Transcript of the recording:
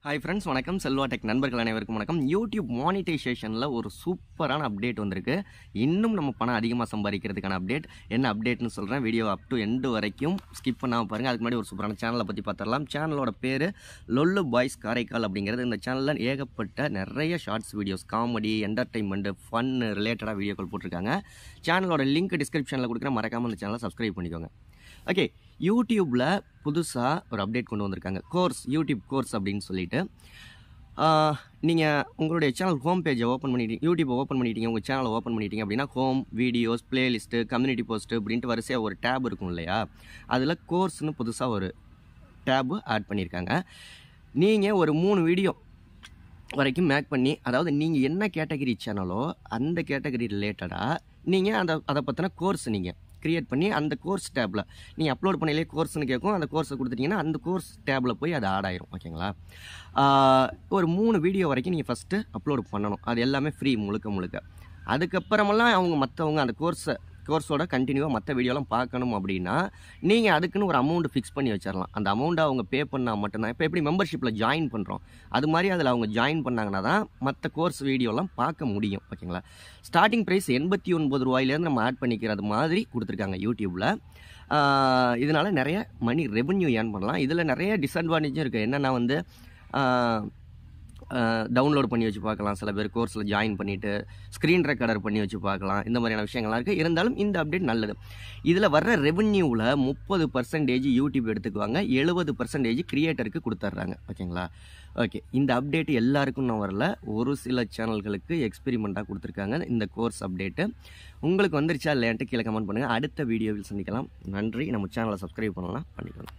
hi friends வணக்கம் Selva tech நண்பர்கள் அனைவருக்கும் வணக்கம் யூடியூப் மானிட்டைசேஷனில் ஒரு சூப்பரான அப்டேட் வந்திருக்கு இன்னும் நம்ம பணம் அதிகமாக சம்பாதிக்கிறதுக்கான அப்டேட் என்ன அப்டேட்னு சொல்கிறேன் வீடியோ அப் டு எண்டு வரைக்கும் ஸ்கிப் பண்ணாமல் பாருங்கள் அதுக்கு முன்னாடி ஒரு சூப்பரான சேனலை பற்றி பார்த்துடலாம் சேனலோட பேர் லொல்லு பாய்ஸ் காரைக்கால் அப்படிங்கிறது இந்த சேனலில் ஏகப்பட்ட நிறைய shorts videos comedy entertainment fun ரிலேட்டடாக வீடியோக்கள் போட்டிருக்காங்க சேனலோட லிங்க் டிஸ்கிரிப்ஷனில் கொடுக்குறேன் மறக்காமல் இந்த சேனலை சப்ஸ்கிரைப் பண்ணிக்கோங்க ஓகே யூடியூப்பில் புதுசாக ஒரு அப்டேட் கொண்டு வந்திருக்காங்க கோர்ஸ் யூடியூப் கோர்ஸ் அப்படின்னு சொல்லிட்டு நீங்கள் உங்களுடைய சேனல் ஹோம் பேஜை ஓப்பன் பண்ணிட்டீங்க யூடியூப்பை ஓப்பன் பண்ணிட்டீங்க உங்கள் சேனலை ஓப்பன் பண்ணிட்டீங்க அப்படின்னா home videos playlist community post அப்படின்ட்டு வரிசையாக ஒரு டேப் இருக்கும் இல்லையா அதில் கோர்ஸ்னு புதுசாக ஒரு டேபு ஆட் பண்ணியிருக்காங்க நீங்கள் ஒரு மூணு வீடியோ வரைக்கும் மேக் பண்ணி அதாவது நீங்கள் என்ன கேட்டகரி சேனலோ அந்த கேட்டகரி ரிலேட்டடாக நீங்கள் அந்த அதை பற்றின கோர்ஸ் நீங்கள் க்ரியேட் பண்ணி அந்த கோர்ஸ் டேப்பில் நீங்கள் அப்லோட் பண்ணையிலே கோர்ஸ்னு கேட்கும் அந்த கோர்ஸை கொடுத்துட்டீங்கன்னா அந்த கோர்ஸ் டேப்பில் போய் அது ஆட் ஆயிரும் ஓகேங்களா ஆஹ் ஒரு மூணு வீடியோ வரைக்கும் நீங்கள் ஃபஸ்ட்டு அப்லோட் பண்ணணும் அது எல்லாமே ஃப்ரீ முழுக்க முழுக்க அதுக்கப்புறமெல்லாம் அவங்க மற்றவங்க அந்த கோர்ஸை கோர்ஸோட கண்டினியூவாக மற்ற வீடியோலாம் பார்க்கணும் அப்படின்னா நீங்கள் அதுக்குன்னு ஒரு அமௌண்ட் ஃபிக்ஸ் பண்ணி வச்சிடலாம் அந்த அமௌண்ட்டை அவங்க பே பண்ணால் மட்டும்தான் இப்போ எப்படி மெம்பர்ஷிப்பில் ஜாயின் பண்ணுறோம் அது மாதிரி அதில் அவங்க ஜாயின் பண்ணாங்கன்னா தான் மற்ற கோர்ஸ் வீடியோலாம் பார்க்க முடியும் ஓகேங்களா ஸ்டார்டிங் ப்ரைஸ் எண்பத்தி ஒன்பது ரூபாயிலேருந்து நம்ம ஆட் பண்ணிக்கிறது மாதிரி கொடுத்துருக்காங்க யூடியூப்பில் இதனால் நிறைய மணி ரெவென்யூ ஏர்ன் பண்ணலாம் இதில் நிறைய டிஸ்அட்வான்டேஜும் இருக்குது என்னென்னா வந்து டவுன்லோட் பண்ணி வச்சு பார்க்கலாம் சில பேர் கோர்ஸில் ஜாயின் பண்ணிவிட்டு ஸ்க்ரீன் ரெக்கார்டர் பண்ணி வச்சு பார்க்கலாம் இந்த மாதிரியான விஷயங்கள்லாம் இருக்குது இருந்தாலும் இந்த அப்டேட் நல்லது இதில் வர்ற ரெவென்யூவில் முப்பது பர்சன்டேஜ் யூடியூப் எடுத்துக்குவாங்க எழுபது பர்சன்டேஜ் கிரியேட்டருக்கு கொடுத்துட்றாங்க ஓகேங்களா ஓகே இந்த அப்டேட் எல்லாருக்கும் நான் வரல ஒரு சில சேனல்களுக்கு எக்ஸ்பெரிமெண்ட்டாக கொடுத்துருக்காங்க இந்த கோர்ஸ் அப்டேட்டு உங்களுக்கு வந்துருச்சா இல்லையான்ட்டு கீழே கமெண்ட் பண்ணுங்கள் அடுத்த வீடியோவில் சந்திக்கலாம் நன்றி நம்ம சேனலை சப்ஸ்கிரைப் பண்ணலாம் பண்ணிக்கலாம்